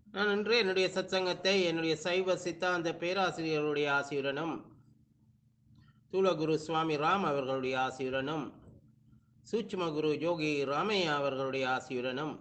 நான் இன்று என்னுடைய சத்சங்கத்தை என்னுடைய சைவ சித்தாந்த பேராசிரியர்களுடைய ஆசியுடனும் தூலகுரு சுவாமி ராம் அவர்களுடைய ஆசியுடனும் சூட்சும குரு யோகி ராமையா அவர்களுடைய ஆசியுடனும்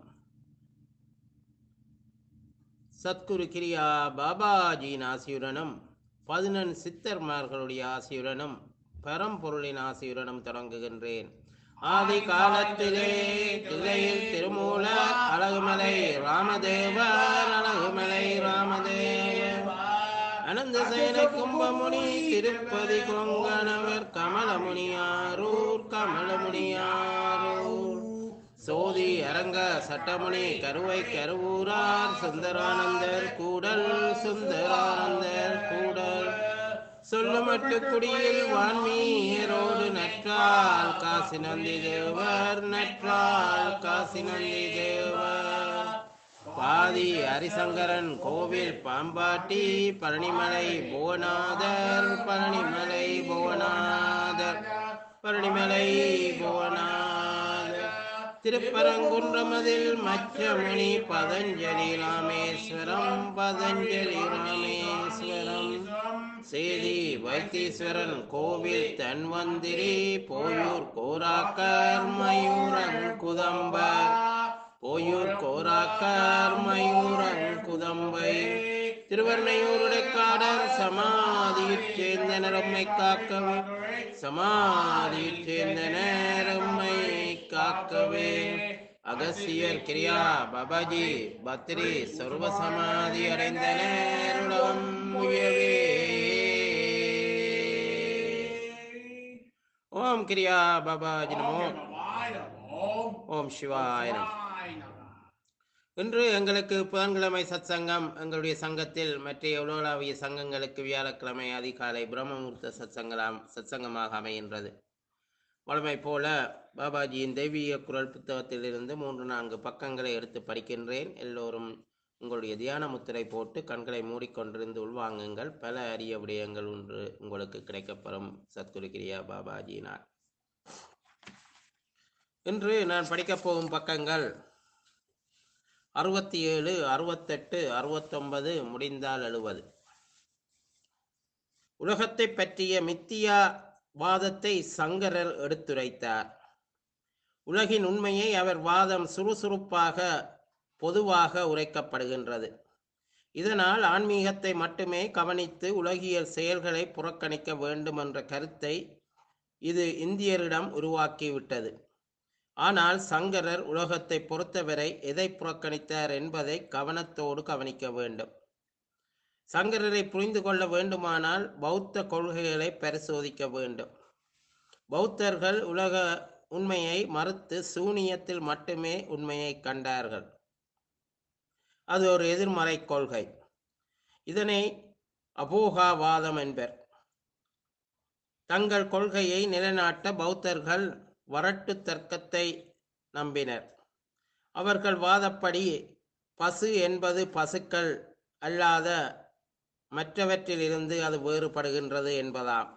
சத்குரு கிரியா பாபாஜியின் ஆசியுடனும் பதினெண் சித்தர்மார்களுடைய ஆசியுடனும் பரம்பொருளின் ஆசியுடனும் தொடங்குகின்றேன் ஆதி காலத்திலே தில்லையில் திருமூல அழகுமலை ராமதேவர் அழகுமலை ராமதேவர் அனந்த சேன கும்பமுனி திருப்பதி கொங்கணவர் கமலமுனியாரூர் கமலமுனியாரூர் சோதி அரங்க சட்டமுனி கருவை கருவூரார் சுந்தரானந்தர் கூடல் சுந்தரானந்தர் கூடல் சொல்லுமட்டு குடியில் வான்மீரோடு நற்றால் காசி நந்தி தேவர் நற்றால் காசி நந்தி தேவர் பாதி ஹரிசங்கரன் கோவில் பாம்பாட்டி பழனிமலை புவனாதர் பழனிமலை புவனாதர் பழனிமலை புவனாதர் திருப்பரங்குன்றமதில் மச்சமணி பதஞ்சலி ராமேஸ்வரம் பதஞ்சலி ராமேஸ்வரம் சேதி வைத்தீஸ்வரன் கோவில் தன்வந்திரி போயூர் கோராக்கர் மயூரன் குதம்பர் போயூர் கோராக்கர் மயூரன் குதம்பை திருவர்ணையூருடைக்காடர் சமாதியில் சேர்ந்த நரம்மை காக்கவே சமாதியில் சேர்ந்த நேரம்மை காக்கவே அகசியர் கிரியா பாபாஜி பத்ரி சர்வ சமாதி அடைந்த நேருடம் உயவே ஓம் கிரியா பாபாஜி நமோ ஓம் சிவாய நமோ இன்று எங்களுக்கு புதன்கிழமை சத்சங்கம் எங்களுடைய சங்கத்தில் மற்ற உலகளாவிய சங்கங்களுக்கு வியாழக்கிழமை அதிகாலை பிரம்மமுகூர்த்த சத்சங்கலாம் சத்சங்கமாக அமைகின்றது வழமை போல பாபாஜியின் தெய்வீக குரல் புத்தகத்திலிருந்து மூன்று நான்கு பக்கங்களை எடுத்து படிக்கின்றேன் எல்லோரும் உங்களுடைய தியான முத்திரை போட்டு கண்களை மூடிக்கொண்டிருந்து உள்வாங்குங்கள் பல அரிய விடயங்கள் ஒன்று உங்களுக்கு கிடைக்கப்பெறும் சத்குரு கிரியா பாபாஜியினால் இன்று நான் படிக்கப் போகும் பக்கங்கள் அறுபத்தி ஏழு அறுபத்தெட்டு அறுபத்தொன்பது முடிந்தால் எழுவது உலகத்தை பற்றிய மித்தியா வாதத்தை சங்கரர் எடுத்துரைத்தார் உலகின் உண்மையை அவர் வாதம் சுறுசுறுப்பாக பொதுவாக உரைக்கப்படுகின்றது இதனால் ஆன்மீகத்தை மட்டுமே கவனித்து உலகியல் செயல்களை புறக்கணிக்க வேண்டும் என்ற கருத்தை இது இந்தியரிடம் உருவாக்கிவிட்டது ஆனால் சங்கரர் உலகத்தை பொறுத்தவரை எதை புறக்கணித்தார் என்பதை கவனத்தோடு கவனிக்க வேண்டும் சங்கரரை புரிந்து கொள்ள வேண்டுமானால் பௌத்த கொள்கைகளை பரிசோதிக்க வேண்டும் பௌத்தர்கள் உலக உண்மையை மறுத்து சூனியத்தில் மட்டுமே உண்மையை கண்டார்கள் அது ஒரு எதிர்மறை கொள்கை இதனை அபோகாவாதம் என்பர் தங்கள் கொள்கையை நிலைநாட்ட பௌத்தர்கள் வரட்டு தர்க்கத்தை நம்பினர் அவர்கள் வாதப்படி பசு என்பது பசுக்கள் அல்லாத மற்றவற்றிலிருந்து அது வேறுபடுகின்றது என்பதாம்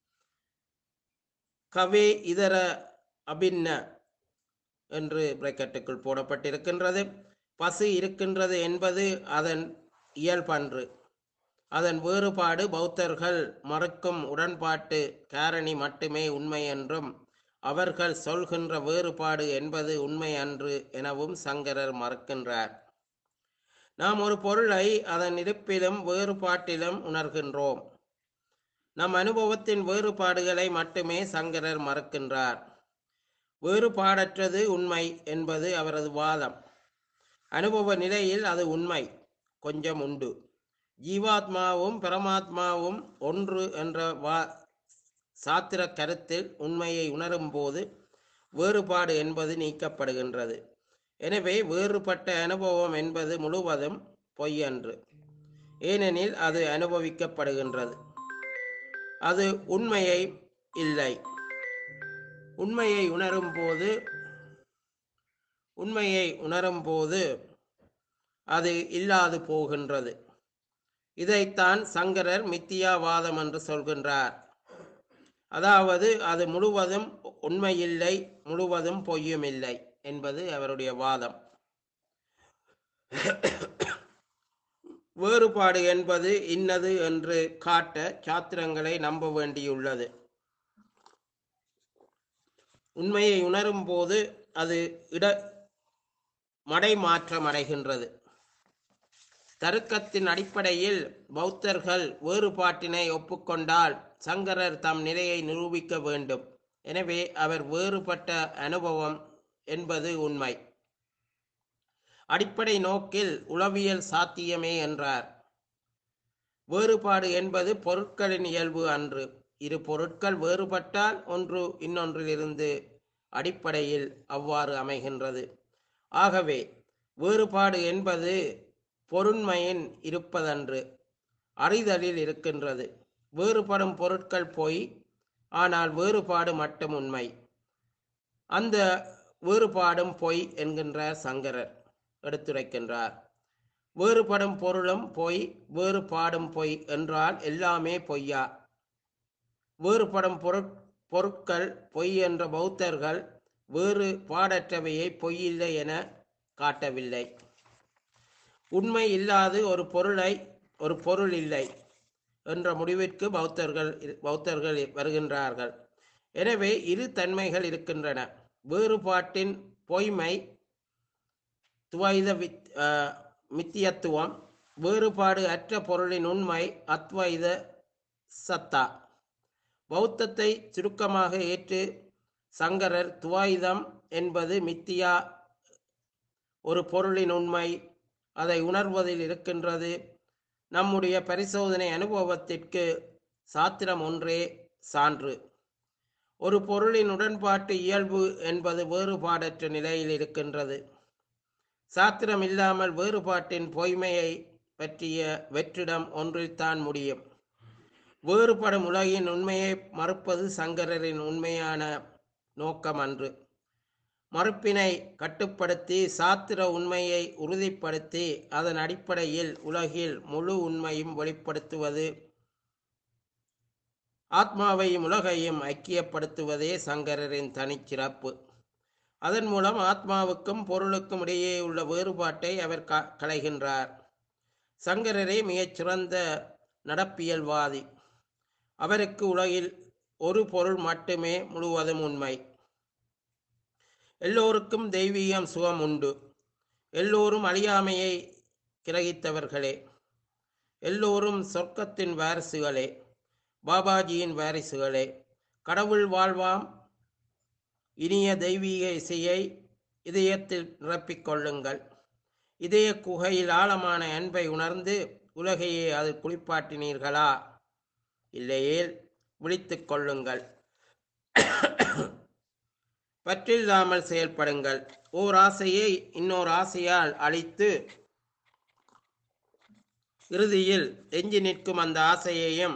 கவே இதர அபின்ன என்று பிராக்கெட்டுக்குள் போடப்பட்டிருக்கின்றது பசு இருக்கின்றது என்பது அதன் இயல்பன்று அதன் வேறுபாடு பௌத்தர்கள் மறுக்கும் உடன்பாட்டு காரணி மட்டுமே உண்மை என்றும் அவர்கள் சொல்கின்ற வேறுபாடு என்பது உண்மை அன்று எனவும் சங்கரர் மறுக்கின்றார் நாம் ஒரு பொருளை அதன் இருப்பிலும் வேறுபாட்டிலும் உணர்கின்றோம் நம் அனுபவத்தின் வேறுபாடுகளை மட்டுமே சங்கரர் மறுக்கின்றார் வேறுபாடற்றது உண்மை என்பது அவரது வாதம் அனுபவ நிலையில் அது உண்மை கொஞ்சம் உண்டு ஜீவாத்மாவும் பரமாத்மாவும் ஒன்று என்ற வா சாத்திர கருத்தில் உண்மையை உணரும் போது வேறுபாடு என்பது நீக்கப்படுகின்றது எனவே வேறுபட்ட அனுபவம் என்பது முழுவதும் பொய்யன்று ஏனெனில் அது அனுபவிக்கப்படுகின்றது அது உண்மையை இல்லை உண்மையை உணரும் போது உண்மையை உணரும் போது அது இல்லாது போகின்றது இதைத்தான் சங்கரர் மித்தியாவாதம் என்று சொல்கின்றார் அதாவது அது முழுவதும் உண்மையில்லை முழுவதும் பொய்யும் இல்லை என்பது அவருடைய வாதம் வேறுபாடு என்பது இன்னது என்று காட்ட சாத்திரங்களை நம்ப வேண்டியுள்ளது உண்மையை உணரும் போது அது இட மடைமாற்றம் அடைகின்றது தருக்கத்தின் அடிப்படையில் பௌத்தர்கள் வேறுபாட்டினை ஒப்புக்கொண்டால் சங்கரர் தம் நிலையை நிரூபிக்க வேண்டும் எனவே அவர் வேறுபட்ட அனுபவம் என்பது உண்மை அடிப்படை நோக்கில் உளவியல் சாத்தியமே என்றார் வேறுபாடு என்பது பொருட்களின் இயல்பு அன்று இரு பொருட்கள் வேறுபட்டால் ஒன்று இன்னொன்றிலிருந்து அடிப்படையில் அவ்வாறு அமைகின்றது ஆகவே வேறுபாடு என்பது பொருண்மையின் இருப்பதன்று அறிதலில் இருக்கின்றது வேறுபடும் பொருட்கள் பொய் ஆனால் வேறுபாடு மட்டும் உண்மை அந்த வேறுபாடும் பொய் என்கின்றார் சங்கரர் எடுத்துரைக்கின்றார் வேறுபடும் பொருளும் பொய் வேறுபாடும் பொய் என்றால் எல்லாமே பொய்யா வேறுபடும் பொருட் பொருட்கள் பொய் என்ற பௌத்தர்கள் வேறு பாடற்றவையை பொய்யில்லை என காட்டவில்லை உண்மை இல்லாது ஒரு பொருளை ஒரு பொருள் இல்லை என்ற முடிவிற்கு பௌத்தர்கள் பௌத்தர்கள் வருகின்றார்கள் எனவே இரு தன்மைகள் இருக்கின்றன வேறுபாட்டின் பொய்மை துவைத வித் அஹ், மித்தியத்துவம் வேறுபாடு அற்ற பொருளின் உண்மை அத்வைத சத்தா பௌத்தத்தை சுருக்கமாக ஏற்று சங்கரர் துவாயுதம் என்பது மித்தியா ஒரு பொருளின் உண்மை அதை உணர்வதில் இருக்கின்றது நம்முடைய பரிசோதனை அனுபவத்திற்கு சாத்திரம் ஒன்றே சான்று ஒரு பொருளின் உடன்பாட்டு இயல்பு என்பது வேறுபாடற்ற நிலையில் இருக்கின்றது சாத்திரம் இல்லாமல் வேறுபாட்டின் பொய்மையை பற்றிய வெற்றிடம் ஒன்றில்தான் முடியும் வேறுபடும் உலகின் உண்மையை மறுப்பது சங்கரரின் உண்மையான நோக்கம் அன்று மறுப்பினை கட்டுப்படுத்தி சாத்திர உண்மையை உறுதிப்படுத்தி அதன் அடிப்படையில் உலகில் முழு உண்மையும் வெளிப்படுத்துவது ஆத்மாவையும் உலகையும் ஐக்கியப்படுத்துவதே சங்கரரின் தனிச்சிறப்பு அதன் மூலம் ஆத்மாவுக்கும் பொருளுக்கும் இடையே உள்ள வேறுபாட்டை அவர் க- களைகின்றார் சங்கரரே மிகச் சிறந்த நடப்பியல்வாதி அவருக்கு உலகில் ஒரு பொருள் மட்டுமே முழுவதும் உண்மை எல்லோருக்கும் தெய்வீகம் சுகம் உண்டு எல்லோரும் அழியாமையை கிரகித்தவர்களே எல்லோரும் சொர்க்கத்தின் வாரிசுகளே பாபாஜியின் வாரிசுகளே கடவுள் வாழ்வாம் இனிய தெய்வீக இசையை இதயத்தில் நிரப்பிக் கொள்ளுங்கள் இதய குகையில் ஆழமான அன்பை உணர்ந்து உலகையே அது குளிப்பாட்டினீர்களா இல்லையேல் விழித்துக் கொள்ளுங்கள் பற்றில்லாமல் செயல்படுங்கள் ஓர் ஆசையை இன்னொரு ஆசையால் அழித்து இறுதியில் எஞ்சி நிற்கும் அந்த ஆசையையும்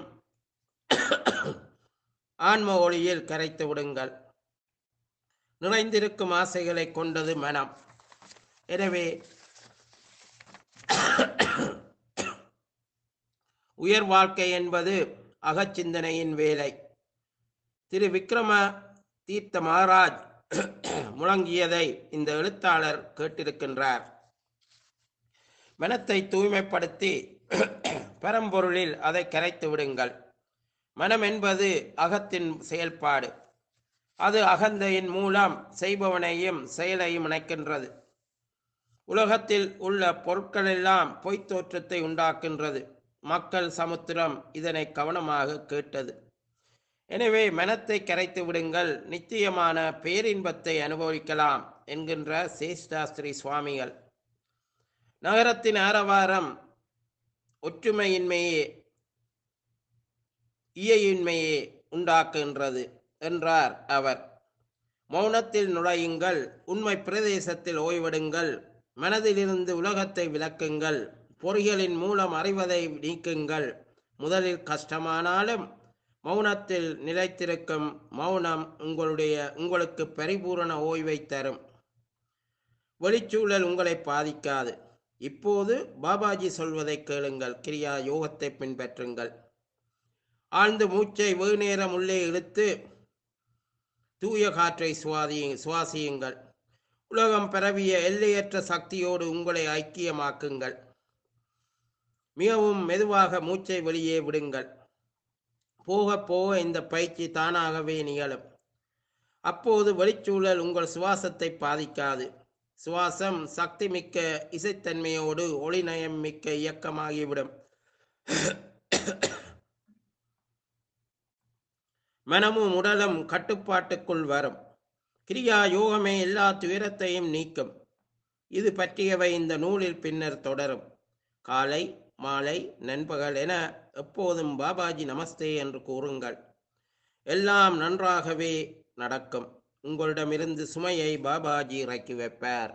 ஆன்ம ஒளியில் கரைத்து விடுங்கள் நிறைந்திருக்கும் ஆசைகளை கொண்டது மனம் எனவே உயர் வாழ்க்கை என்பது அகச்சிந்தனையின் வேலை திரு விக்ரம தீர்த்த மகாராஜ் முழங்கியதை இந்த எழுத்தாளர் கேட்டிருக்கின்றார் மனத்தை தூய்மைப்படுத்தி பரம்பொருளில் அதை கரைத்து விடுங்கள் மனம் என்பது அகத்தின் செயல்பாடு அது அகந்தையின் மூலம் செய்பவனையும் செயலையும் இணைக்கின்றது உலகத்தில் உள்ள பொருட்கள் எல்லாம் பொய்த் தோற்றத்தை உண்டாக்கின்றது மக்கள் சமுத்திரம் இதனை கவனமாக கேட்டது எனவே மனத்தை கரைத்து விடுங்கள் நிச்சயமான பேரின்பத்தை அனுபவிக்கலாம் என்கின்ற சேஷ்டாஸ்திரி சுவாமிகள் நகரத்தின் ஆரவாரம் ஒற்றுமையின்மையே இயையின்மையே உண்டாக்குகின்றது என்றார் அவர் மௌனத்தில் நுழையுங்கள் உண்மை பிரதேசத்தில் ஓய்வெடுங்கள் மனதிலிருந்து உலகத்தை விளக்குங்கள் பொறிகளின் மூலம் அறிவதை நீக்குங்கள் முதலில் கஷ்டமானாலும் மௌனத்தில் நிலைத்திருக்கும் மௌனம் உங்களுடைய உங்களுக்கு பரிபூரண ஓய்வை தரும் வெளிச்சூழல் உங்களை பாதிக்காது இப்போது பாபாஜி சொல்வதை கேளுங்கள் கிரியா யோகத்தை பின்பற்றுங்கள் ஆழ்ந்து மூச்சை வெகு நேரம் உள்ளே இழுத்து தூய காற்றை சுவாதி சுவாசியுங்கள் உலகம் பரவிய எல்லையற்ற சக்தியோடு உங்களை ஐக்கியமாக்குங்கள் மிகவும் மெதுவாக மூச்சை வெளியே விடுங்கள் போக போக இந்த பயிற்சி தானாகவே நிகழும் அப்போது வெளிச்சூழல் உங்கள் சுவாசத்தை பாதிக்காது சுவாசம் சக்தி மிக்க இசைத்தன்மையோடு ஒளிநயம் மிக்க இயக்கமாகிவிடும் மனமும் உடலும் கட்டுப்பாட்டுக்குள் வரும் கிரியா யோகமே எல்லா துயரத்தையும் நீக்கும் இது பற்றியவை இந்த நூலில் பின்னர் தொடரும் காலை மாலை நண்பகல் என எப்போதும் பாபாஜி நமஸ்தே என்று கூறுங்கள் எல்லாம் நன்றாகவே நடக்கும் உங்களிடமிருந்து சுமையை பாபாஜி இறக்கி வைப்பார்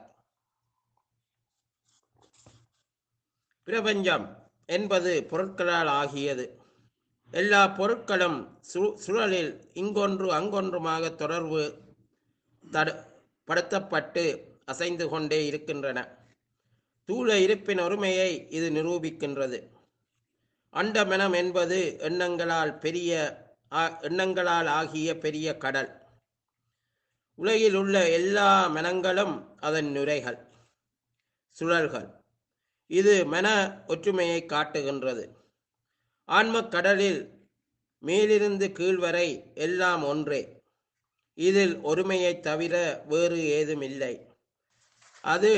பிரபஞ்சம் என்பது பொருட்களால் ஆகியது எல்லா பொருட்களும் சு சுழலில் இங்கொன்று அங்கொன்றுமாக தொடர்பு தடு படுத்தப்பட்டு அசைந்து கொண்டே இருக்கின்றன தூள இருப்பின் ஒருமையை இது நிரூபிக்கின்றது அண்டமனம் என்பது எண்ணங்களால் பெரிய ஆ- எண்ணங்களால் ஆகிய பெரிய கடல் உலகில் உள்ள எல்லா மனங்களும் அதன் நுரைகள் சுழல்கள் இது மன ஒற்றுமையை காட்டுகின்றது ஆன்மக் கடலில் மேலிருந்து கீழ் வரை எல்லாம் ஒன்றே இதில் ஒருமையைத் தவிர வேறு ஏதும் இல்லை அது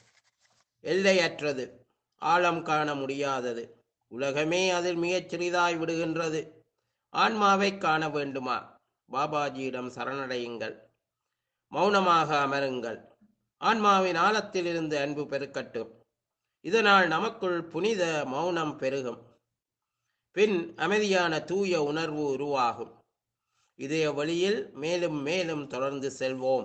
எல்லையற்றது ஆழம் காண முடியாதது உலகமே அதில் மிகச் சிறிதாய் விடுகின்றது ஆன்மாவை காண வேண்டுமா பாபாஜியிடம் சரணடையுங்கள் மௌனமாக அமருங்கள் ஆன்மாவின் ஆழத்திலிருந்து அன்பு பெருக்கட்டும் இதனால் நமக்குள் புனித மௌனம் பெருகும் பின் அமைதியான தூய உணர்வு உருவாகும் இதய வழியில் மேலும் மேலும் தொடர்ந்து செல்வோம்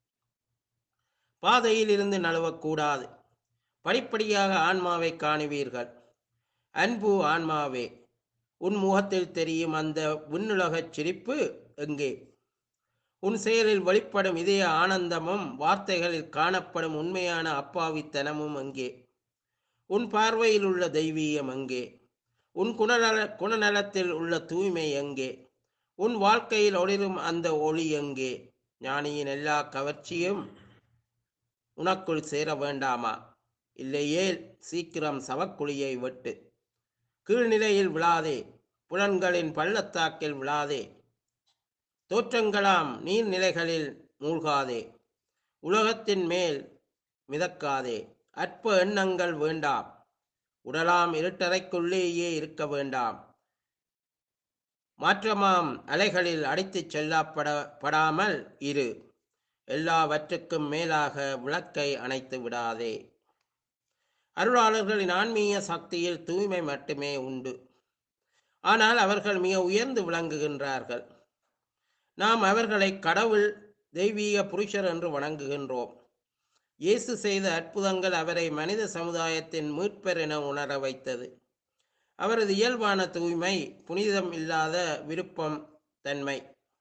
பாதையில் இருந்து நழுவக்கூடாது படிப்படியாக ஆன்மாவை காணுவீர்கள் அன்பு ஆன்மாவே உன் முகத்தில் தெரியும் அந்த விண்ணுலகச் சிரிப்பு எங்கே உன் செயலில் வெளிப்படும் இதய ஆனந்தமும் வார்த்தைகளில் காணப்படும் உண்மையான அப்பாவித்தனமும் எங்கே உன் பார்வையில் உள்ள தெய்வீகம் எங்கே உன் குணநல குணநலத்தில் உள்ள தூய்மை எங்கே உன் வாழ்க்கையில் ஒளிரும் அந்த ஒளி எங்கே ஞானியின் எல்லா கவர்ச்சியும் உனக்குள் சேர வேண்டாமா இல்லையேல் சீக்கிரம் சவக்குழியை வெட்டு கீழ்நிலையில் விழாதே புலன்களின் பள்ளத்தாக்கில் விழாதே தோற்றங்களாம் நீர்நிலைகளில் மூழ்காதே உலகத்தின் மேல் மிதக்காதே அற்ப எண்ணங்கள் வேண்டாம் உடலாம் இருட்டறைக்குள்ளேயே இருக்க வேண்டாம் மாற்றமாம் அலைகளில் அடித்துச் செல்லப்பட படாமல் இரு எல்லாவற்றுக்கும் மேலாக விளக்கை அணைத்து விடாதே அருளாளர்களின் ஆன்மீக சக்தியில் தூய்மை மட்டுமே உண்டு ஆனால் அவர்கள் மிக உயர்ந்து விளங்குகின்றார்கள் நாம் அவர்களை கடவுள் தெய்வீக புருஷர் என்று வணங்குகின்றோம் இயேசு செய்த அற்புதங்கள் அவரை மனித சமுதாயத்தின் மீட்பர் என உணர வைத்தது அவரது இயல்பான தூய்மை புனிதம் இல்லாத விருப்பம் தன்மை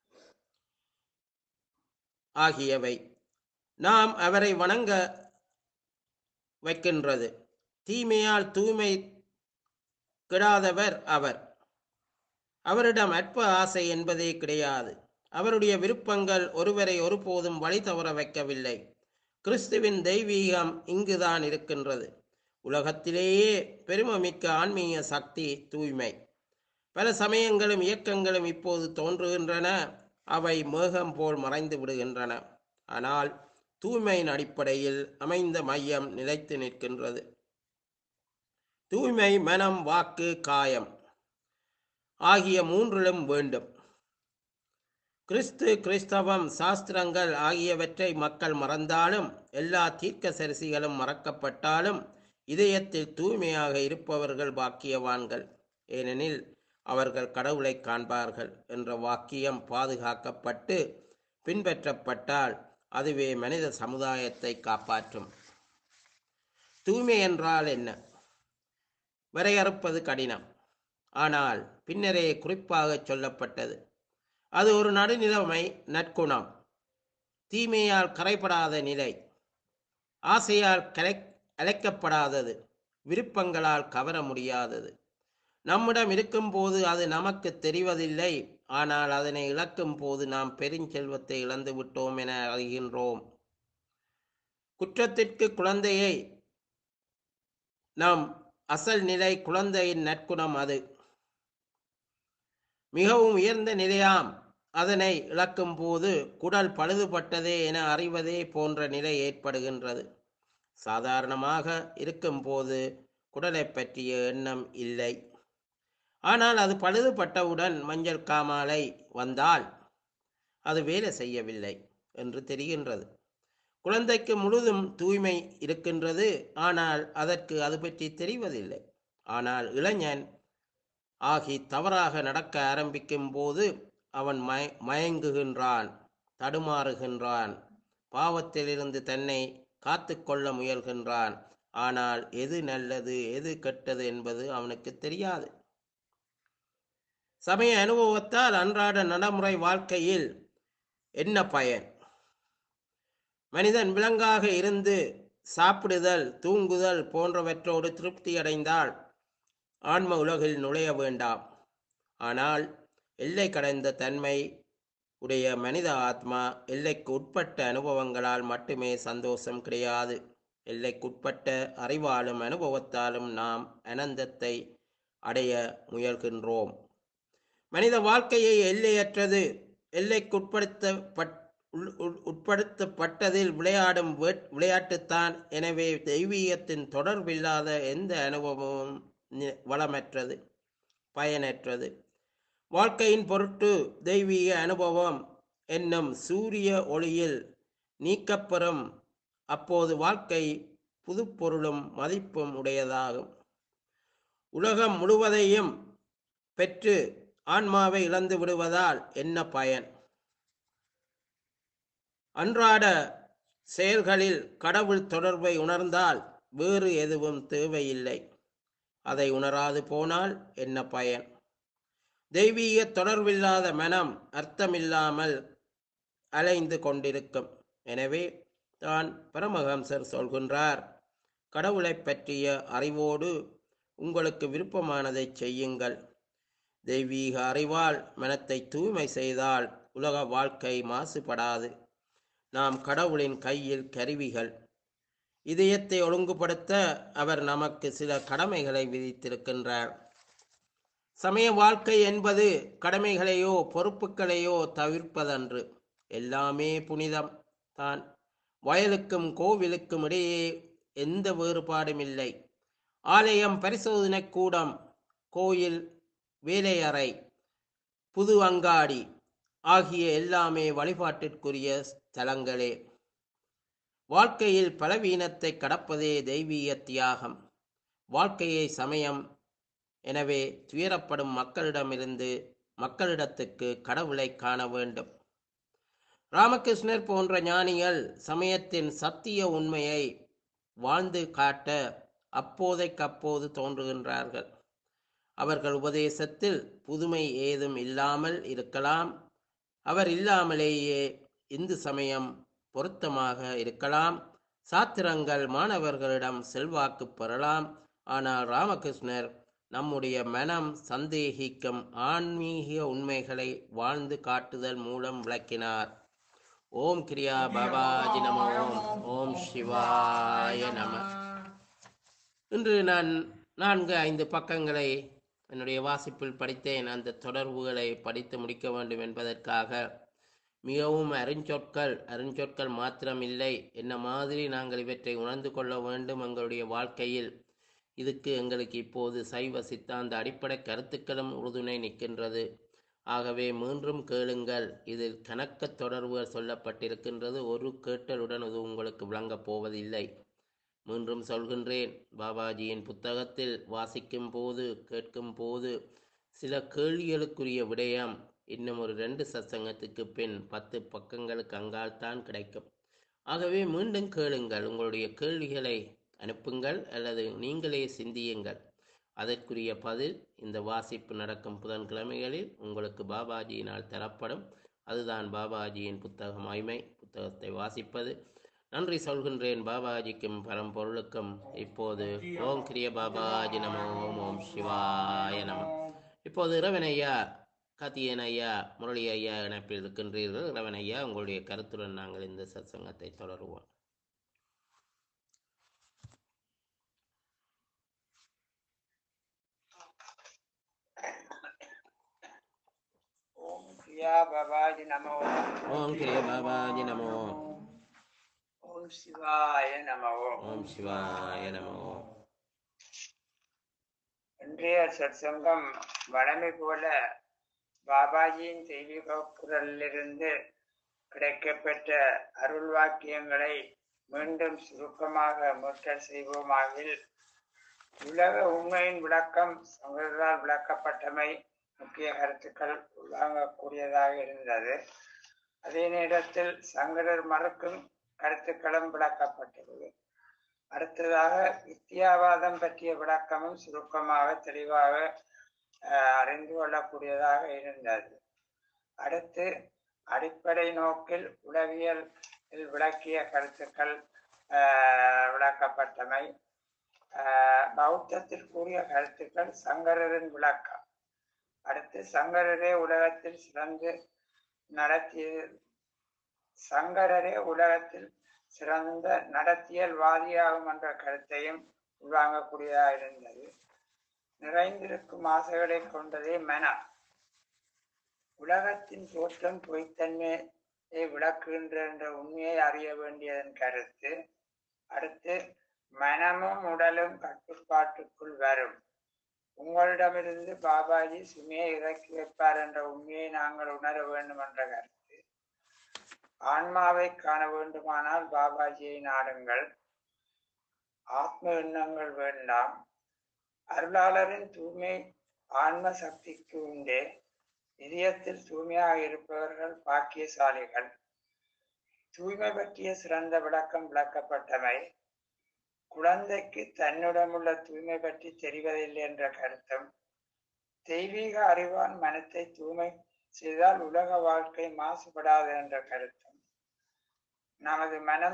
ஆகியவை நாம் அவரை வணங்க வைக்கின்றது தீமையால் தூய்மை கெடாதவர் அவர் அவரிடம் அற்ப ஆசை என்பதே கிடையாது அவருடைய விருப்பங்கள் ஒருவரை ஒருபோதும் வழி தவற வைக்கவில்லை கிறிஸ்துவின் தெய்வீகம் இங்குதான் இருக்கின்றது உலகத்திலேயே பெருமைமிக்க ஆன்மீக சக்தி தூய்மை பல சமயங்களும் இயக்கங்களும் இப்போது தோன்றுகின்றன அவை மேகம் போல் மறைந்து விடுகின்றன ஆனால் தூய்மையின் அடிப்படையில் அமைந்த மையம் நிலைத்து நிற்கின்றது தூய்மை மனம் வாக்கு காயம் ஆகிய மூன்றிலும் வேண்டும் கிறிஸ்து கிறிஸ்தவம் சாஸ்திரங்கள் ஆகியவற்றை மக்கள் மறந்தாலும் எல்லா தீர்க்க சரிசிகளும் மறக்கப்பட்டாலும் இதயத்தில் தூய்மையாக இருப்பவர்கள் பாக்கியவான்கள் ஏனெனில் அவர்கள் கடவுளை காண்பார்கள் என்ற வாக்கியம் பாதுகாக்கப்பட்டு பின்பற்றப்பட்டால் அதுவே மனித சமுதாயத்தை காப்பாற்றும் தூய்மை என்றால் என்ன வரையறுப்பது கடினம் ஆனால் பின்னரே குறிப்பாக சொல்லப்பட்டது அது ஒரு நடுநிலைமை நற்குணம் தீமையால் கரைபடாத நிலை ஆசையால் கரை அழைக்கப்படாதது விருப்பங்களால் கவர முடியாதது நம்மிடம் இருக்கும்போது அது நமக்கு தெரிவதில்லை ஆனால் அதனை இழக்கும் போது நாம் பெருஞ்செல்வத்தை இழந்து விட்டோம் என அறிகின்றோம் குற்றத்திற்கு குழந்தையை நாம் அசல் நிலை குழந்தையின் நற்குணம் அது மிகவும் உயர்ந்த நிலையாம் அதனை இழக்கும் போது குடல் பழுதுபட்டதே என அறிவதே போன்ற நிலை ஏற்படுகின்றது சாதாரணமாக இருக்கும்போது குடலை பற்றிய எண்ணம் இல்லை ஆனால் அது பழுதுபட்டவுடன் மஞ்சள் காமாலை வந்தால் அது வேலை செய்யவில்லை என்று தெரிகின்றது குழந்தைக்கு முழுதும் தூய்மை இருக்கின்றது ஆனால் அதற்கு அது பற்றி தெரிவதில்லை ஆனால் இளைஞன் ஆகி தவறாக நடக்க ஆரம்பிக்கும் போது அவன் மய மயங்குகின்றான் தடுமாறுகின்றான் பாவத்திலிருந்து தன்னை காத்து கொள்ள முயல்கின்றான் ஆனால் எது நல்லது எது கெட்டது என்பது அவனுக்கு தெரியாது சமய அனுபவத்தால் அன்றாட நடைமுறை வாழ்க்கையில் என்ன பயன் மனிதன் விலங்காக இருந்து சாப்பிடுதல் தூங்குதல் போன்றவற்றோடு திருப்தி அடைந்தால் ஆன்ம உலகில் நுழைய வேண்டாம் ஆனால் எல்லை கடந்த தன்மை உடைய மனித ஆத்மா எல்லைக்கு உட்பட்ட அனுபவங்களால் மட்டுமே சந்தோஷம் கிடையாது எல்லைக்குட்பட்ட அறிவாலும் அனுபவத்தாலும் நாம் அனந்தத்தை அடைய முயல்கின்றோம் மனித வாழ்க்கையை எல்லையற்றது எல்லைக்குட்படுத்தப்பட் உள்- உள்- உட்படுத்தப்பட்டதில் விளையாடும் வேட்- விளையாட்டுத்தான் எனவே தெய்வீகத்தின் தொடர்பில்லாத எந்த அனுபவமும் நி- வளமற்றது பயனற்றது வாழ்க்கையின் பொருட்டு தெய்வீக அனுபவம் என்னும் சூரிய ஒளியில் நீக்கப்பெறும் அப்போது வாழ்க்கை புதுப்பொருளும் மதிப்பும் உடையதாகும் உலகம் முழுவதையும் பெற்று ஆன்மாவை இழந்து விடுவதால் என்ன பயன் அன்றாட செயல்களில் கடவுள் தொடர்பை உணர்ந்தால் வேறு எதுவும் தேவையில்லை அதை உணராது போனால் என்ன பயன் தெய்வீக தொடர்பில்லாத மனம் அர்த்தமில்லாமல் அலைந்து கொண்டிருக்கும் எனவே தான் பரமஹம்சர் சொல்கின்றார் கடவுளைப் பற்றிய அறிவோடு உங்களுக்கு விருப்பமானதை செய்யுங்கள் தெய்வீக அறிவால் மனத்தை தூய்மை செய்தால் உலக வாழ்க்கை மாசுபடாது நாம் கடவுளின் கையில் கருவிகள் இதயத்தை ஒழுங்குபடுத்த அவர் நமக்கு சில கடமைகளை விதித்திருக்கின்றார் சமய வாழ்க்கை என்பது கடமைகளையோ பொறுப்புகளையோ தவிர்ப்பதன்று எல்லாமே புனிதம் தான் வயலுக்கும் கோவிலுக்கும் இடையே எந்த வேறுபாடும் இல்லை ஆலயம் பரிசோதனை கூடம் கோயில் வேலையறை புது அங்காடி ஆகிய எல்லாமே வழிபாட்டிற்குரிய ஸ்தலங்களே வாழ்க்கையில் பலவீனத்தை கடப்பதே தெய்வீக தியாகம் வாழ்க்கையை சமயம் எனவே துயரப்படும் மக்களிடமிருந்து மக்களிடத்துக்கு கடவுளை காண வேண்டும் ராமகிருஷ்ணர் போன்ற ஞானிகள் சமயத்தின் சத்திய உண்மையை வாழ்ந்து காட்ட அப்போதைக்கப்போது தோன்றுகின்றார்கள் அவர்கள் உபதேசத்தில் புதுமை ஏதும் இல்லாமல் இருக்கலாம் அவர் இல்லாமலேயே இந்து சமயம் பொருத்தமாக இருக்கலாம் சாத்திரங்கள் மாணவர்களிடம் செல்வாக்கு பெறலாம் ஆனால் ராமகிருஷ்ணர் நம்முடைய மனம் சந்தேகிக்கும் ஆன்மீக உண்மைகளை வாழ்ந்து காட்டுதல் மூலம் விளக்கினார் ஓம் கிரியா பாபாஜி நம ஓம் ஓம் சிவாய நம இன்று நான் நான்கு ஐந்து பக்கங்களை என்னுடைய வாசிப்பில் படித்தேன் அந்த தொடர்புகளை படித்து முடிக்க வேண்டும் என்பதற்காக மிகவும் அருஞ்சொற்கள் அருஞ்சொற்கள் மாத்திரமில்லை என்ன மாதிரி நாங்கள் இவற்றை உணர்ந்து கொள்ள வேண்டும் எங்களுடைய வாழ்க்கையில் இதுக்கு எங்களுக்கு இப்போது சைவ சித்தாந்த அடிப்படை கருத்துக்களும் உறுதுணை நிற்கின்றது ஆகவே மீண்டும் கேளுங்கள் இதில் கணக்க தொடர்புகள் சொல்லப்பட்டிருக்கின்றது ஒரு கேட்டலுடன் இது உங்களுக்கு விளங்கப் போவதில்லை மீண்டும் சொல்கின்றேன் பாபாஜியின் புத்தகத்தில் வாசிக்கும் போது கேட்கும் போது சில கேள்விகளுக்குரிய விடயம் இன்னும் ஒரு ரெண்டு சத்சங்கத்துக்கு பின் பத்து பக்கங்களுக்கு அங்கால் தான் கிடைக்கும் ஆகவே மீண்டும் கேளுங்கள் உங்களுடைய கேள்விகளை அனுப்புங்கள் அல்லது நீங்களே சிந்தியுங்கள் அதற்குரிய பதில் இந்த வாசிப்பு நடக்கும் புதன்கிழமைகளில் உங்களுக்கு பாபாஜியினால் தரப்படும் அதுதான் பாபாஜியின் புத்தக மகிமை புத்தகத்தை வாசிப்பது நன்றி சொல்கின்றேன் பாபாஜிக்கும் பரம்பொருளுக்கும் இப்போது ஓம் கிரிய பாபாஜி நம ஓம் ஓம் சிவாய நம இப்போது இரவன் ஐயா காத்தியன் ஐயா முரளி ஐயா இணைப்பில் இருக்கின்றீர்கள் இரவன் ஐயா உங்களுடைய கருத்துடன் நாங்கள் இந்த சத்சங்கத்தை தொடருவோம் கிரியா பவாஜி நமோ ஓம் கிரிய பாபாஜி நமோ ஓம் சிவாய நமோ ஓம் சிவாய நமோ இன்றைய சற்சங்கம் வழமை போல பாபாஜியின் தெய்வீக குரலிலிருந்து கிடைக்கப்பெற்ற அருள் வாக்கியங்களை மீண்டும் சுருக்கமாக மீட்டல் செய்வோமாகில் உலக உண்மையின் விளக்கம் சங்கரால் விளக்கப்பட்டமை முக்கிய கருத்துக்கள் உள்வாங்கக்கூடியதாக இருந்தது அதே நேரத்தில் சங்கரர் மறுக்கும் கருத்துக்களும் விளக்கப்பட்டுள்ளது அடுத்ததாக வித்தியாவாதம் பற்றிய விளக்கமும் சுருக்கமாக தெளிவாக அஹ், அறிந்து கொள்ளக்கூடியதாக இருந்தது அடுத்து அடிப்படை நோக்கில் உளவியல் விளக்கிய கருத்துக்கள் அஹ், விளக்கப்பட்டமை அஹ், பௌத்தத்தில் கூறிய கருத்துக்கள் சங்கரரின் விளக்கம் அடுத்து சங்கரரே உலகத்தில் சிறந்து நடத்திய சங்கரரே உலகத்தில் சிறந்த நடத்தியல்வாதியாகும் என்ற கருத்தையும் உள்வாங்கக்கூடியதாக இருந்தது நிறைந்திருக்கும் ஆசைகளை கொண்டதே மனம் உலகத்தின் தோற்றம் பொய்த்தன்மையை விளக்குகின்ற என்ற உண்மையை அறிய வேண்டியதன் கருத்து அடுத்து மனமும் உடலும் கட்டுப்பாட்டுக்குள் வரும் உங்களிடமிருந்து பாபாஜி சுமையை இறக்கி வைப்பார் என்ற உண்மையை நாங்கள் உணர வேண்டும் என்ற கருத்து ஆன்மாவை காண வேண்டுமானால் பாபாஜியை நாடுங்கள் ஆத்ம எண்ணங்கள் வேண்டாம் அருளாளரின் தூய்மை ஆன்ம சக்திக்கு உண்டே இதயத்தில் தூய்மையாக இருப்பவர்கள் பாக்கியசாலிகள் தூய்மை பற்றிய சிறந்த விளக்கம் விளக்கப்பட்டவை குழந்தைக்கு தன்னிடமுள்ள தூய்மை பற்றி தெரிவதில்லை என்ற கருத்தும் தெய்வீக அறிவான் மனத்தை தூய்மை செய்தால் உலக வாழ்க்கை மாசுபடாது என்ற கருத்தும் நமது மனம்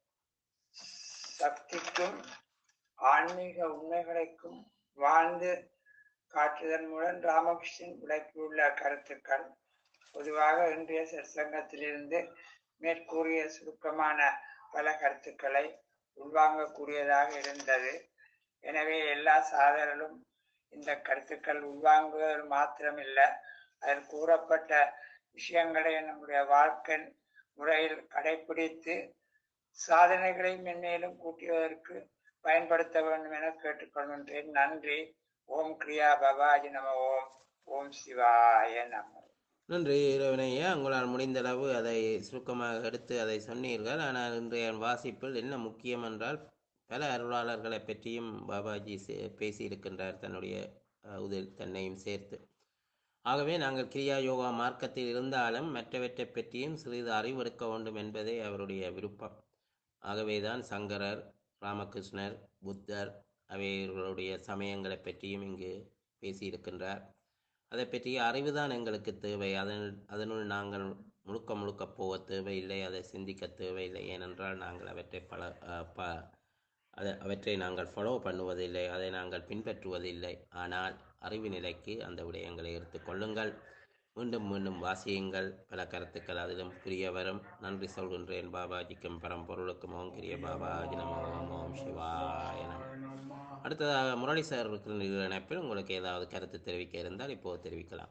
சக்திக்கும் ஆன்மீக உண்மைகளுக்கும் வாழ்ந்து காட்டுதன் மூலம் ராமகிருஷ்ணன் விளக்கியுள்ள கருத்துக்கள் பொதுவாக இன்றைய சற்சங்கத்திலிருந்து மேற்கூறிய சுருக்கமான பல கருத்துக்களை உள்வாங்கக்கூடியதாக இருந்தது எனவே எல்லா சாதனரும் இந்த கருத்துக்கள் உள்வாங்குவதில் மாத்திரமில்லை அதில் கூறப்பட்ட விஷயங்களை நம்முடைய வாழ்க்கை முறையில் கடைபிடித்து சாதனைகளை மென்மேலும் கூட்டுவதற்கு பயன்படுத்த வேண்டும் என கேட்டுக்கொள்கின்றேன் நன்றி ஓம் கிரியா பபாஜி நம ஓம் ஓம் சிவாய நம நன்றி இறைவனையா உங்களால் முடிந்தளவு அதை சுருக்கமாக எடுத்து அதை சொன்னீர்கள் ஆனால் இன்றைய வாசிப்பில் என்ன முக்கியம் என்றால் பல அருளாளர்களை பற்றியும் பாபாஜி சே- பேசியிருக்கின்றார் தன்னுடைய அஹ், உதில் தன்னையும் சேர்த்து ஆகவே நாங்கள் கிரியா யோகா மார்க்கத்தில் இருந்தாலும் மற்றவற்றை பற்றியும் சிறிது அறிவெடுக்க வேண்டும் என்பதே அவருடைய விருப்பம் ஆகவேதான் சங்கரர் ராமகிருஷ்ணர் புத்தர் அவைகளுடைய சமயங்களை பற்றியும் இங்கு பேசியிருக்கின்றார் அதை பற்றிய அறிவுதான் எங்களுக்கு தேவை அதன் அதனுள் நாங்கள் முழுக்க முழுக்க போக தேவையில்லை அதை சிந்திக்க தேவையில்லை ஏனென்றால் நாங்கள் அவற்றை பல அஹ், ப அதை அவற்றை நாங்கள் ஃபாலோ பண்ணுவதில்லை அதை நாங்கள் பின்பற்றுவதில்லை ஆனால் அறிவு நிலைக்கு அந்த விடயங்களை எடுத்துக்கொள்ளுங்கள் மீண்டும் மீண்டும் வாசியுங்கள் பல கருத்துக்கள் அதிலும் புரிய வரும் நன்றி சொல்கின்றேன் பாபாஜிக்கும் பரம்பொருளுக்கும் ஓம் கிரிய பாபாஜி நம ஓம் ஓம் சிவாய நம அடுத்ததாக முரளி சார் இருக்கிற இணைப்பில் உங்களுக்கு ஏதாவது கருத்து தெரிவிக்க இருந்தால் இப்போது தெரிவிக்கலாம்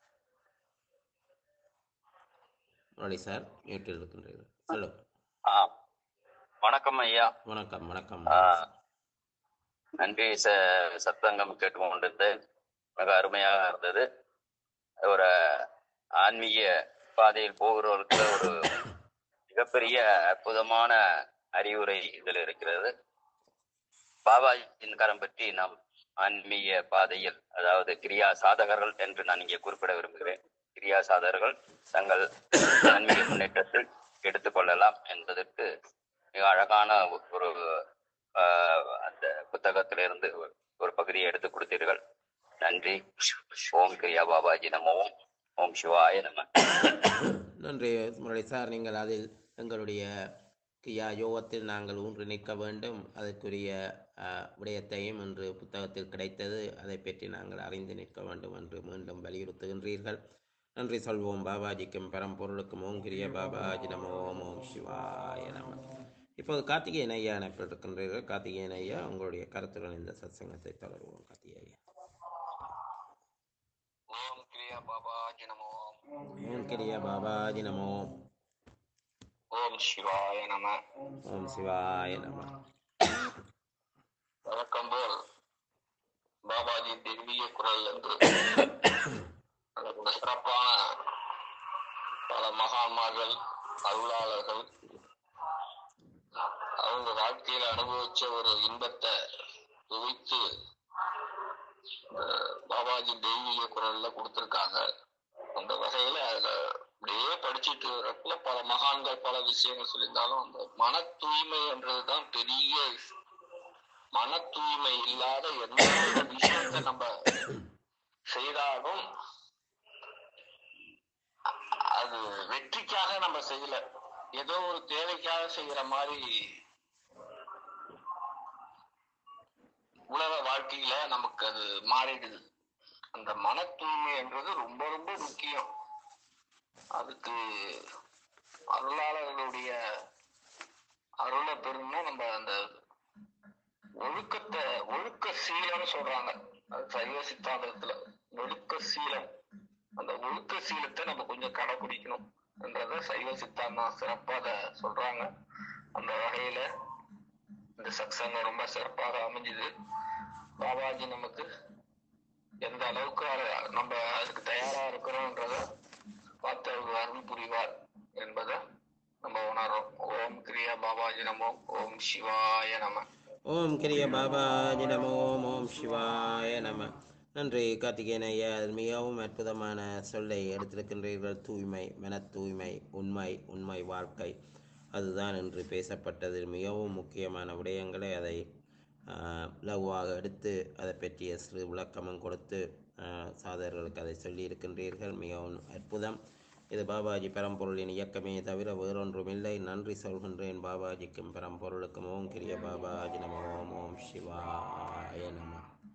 முரளி சார் மியூட்டில் இருக்கின்றீர்கள் சொல்லுங்க ஆ, வணக்கம் ஐயா வணக்கம் வணக்கம் ஆ, நன்றி ச- சத்சங்கம் கேட்டு கொண்டிருந்தது மிக அருமையாக இருந்தது ஒரு ஆன்மீக பாதையில் போகிறவர்களுக்கு ஒரு மிகப்பெரிய அற்புதமான அறிவுரை இதில் இருக்கிறது பாபாஜியின் கரம் பற்றி நாம் ஆன்மீக பாதையில் அதாவது கிரியா சாதகர்கள் என்று நான் இங்கே குறிப்பிட விரும்புகிறேன் கிரியா சாதகர்கள் தங்கள் ஆன்மீக முன்னேற்றத்தில் எடுத்துக்கொள்ளலாம் என்பதற்கு மிக அழகான ஒரு ஆஹ், அந்த புத்தகத்திலிருந்து ஒரு பகுதியை எடுத்து கொடுத்தீர்கள் நன்றி ஓம் கிரியா பாபாஜி நம ஓம் ஓம் சிவாய நம நன்றி முரளி சார் நீங்கள் அதில் எங்களுடைய கிரியா யோகத்தில் நாங்கள் ஊன்று நிற்க வேண்டும் அதற்குரிய அஹ், விடயத்தையும் இன்று புத்தகத்தில் கிடைத்தது அதை பற்றி நாங்கள் அறிந்து நிற்க வேண்டும் என்று மீண்டும் வலியுறுத்துகின்றீர்கள் நன்றி சொல்வோம் பாபாஜிக்கும் பரம்பொருளுக்கும் ஓம் கிரிய பாபாஜி நம ஓம் ஓம் சிவாய நம இப்போது கார்த்திகேயன் ஐயா அனுப்பில் இருக்கின்றீர்கள் கார்த்திகேயன் ஐயா உங்களுடைய கருத்துடன் இந்த சத்சங்கத்தை தொடருவோம் கார்த்திகேயன் ஐயா ஓம் கிரியா பாபாஜி நமோ ஓம் ஓம் கிரிய பாபாஜி நமோ ஓம் சிவாய நம ஓம் சிவாய நம வழக்கம் போல் பாபாஜி தெய்வீக குரல் என்று எனக்கு ஒரு சிறப்பான பல மகான்மார்கள் அருளாளர்கள் அவங்க வாழ்க்கையில அனுபவிச்ச ஒரு இன்பத்தை துவைத்து அஹ், பாபாஜி தெய்வீக குரல்ல கொடுத்திருக்காங்க அந்த வகையில அதுல அப்படியே படிச்சுட்டு வரக்குள்ள பல மகான்கள் பல விஷயங்கள் சொல்லியிருந்தாலும் அந்த மன தூய்மை என்றதுதான் பெரிய மன தூய்மை இல்லாத எந்த ஒரு விஷயத்தை நம்ம செய்தாலும் அ- அது வெற்றிக்காக நம்ம செய்யல ஏதோ ஒரு தேவைக்காக செய்யற மாதிரி உலக வாழ்க்கையில நமக்கு அது மாறிடுது அந்த மன தூய்மை என்றது ரொம்ப ரொம்ப முக்கியம் அதுக்கு அருளாளர்களுடைய அருளை பெறும்னா நம்ம அந்த ஒழுக்கத்தை ஒழுக்க சீலம்னு சொல்றாங்க அது சைவ சித்தாந்தத்துல ஒழுக்க சீலம் அந்த ஒழுக்க சீலத்தை நம்ம கொஞ்சம் கடைபிடிக்கணும் என்றத சைவ சித்தாந்தம் சிறப்பா அதை சொல்றாங்க அந்த வகையில இந்த சத்சங்கம் ரொம்ப சிறப்பாக அமைஞ்சுது பாபாஜி நமக்கு எந்த அளவுக்கு அத- நம்ம அதுக்கு தயாரா இருக்கிறோம்ன்றத பார்த்து அவர் அருள் புரிவார் என்பதை நம்ம உணர்றோம் ஓம் கிரியா பாபாஜி நமோ ஓம் சிவாய நம ஓம் கிரிய பாபாஜி நமோ ஓம் சிவாய நம நன்றி கார்த்திகேயன் ஐயா அது மிகவும் அற்புதமான சொல்லை எடுத்திருக்கின்றீர்கள் தூய்மை மன தூய்மை உண்மை உண்மை வாழ்க்கை அதுதான் இன்று பேசப்பட்டது மிகவும் முக்கியமான விடயங்களை அதை ஆஹ், இலகுவாக எடுத்து அதை பற்றிய சிறு விளக்கமும் கொடுத்து ஆஹ், சாதகர்களுக்கு அதை சொல்லியிருக்கின்றீர்கள் மிகவும் அற்புதம் இது பாபாஜி பரம்பொருளின் இயக்கமே தவிர வேறொன்றுமில்லை நன்றி சொல்கின்றேன் பாபாஜிக்கும் பரம்பொருளுக்கும் ஓம் கிரிய பாபாஜி நம ஓம் ஓம் சிவாய நம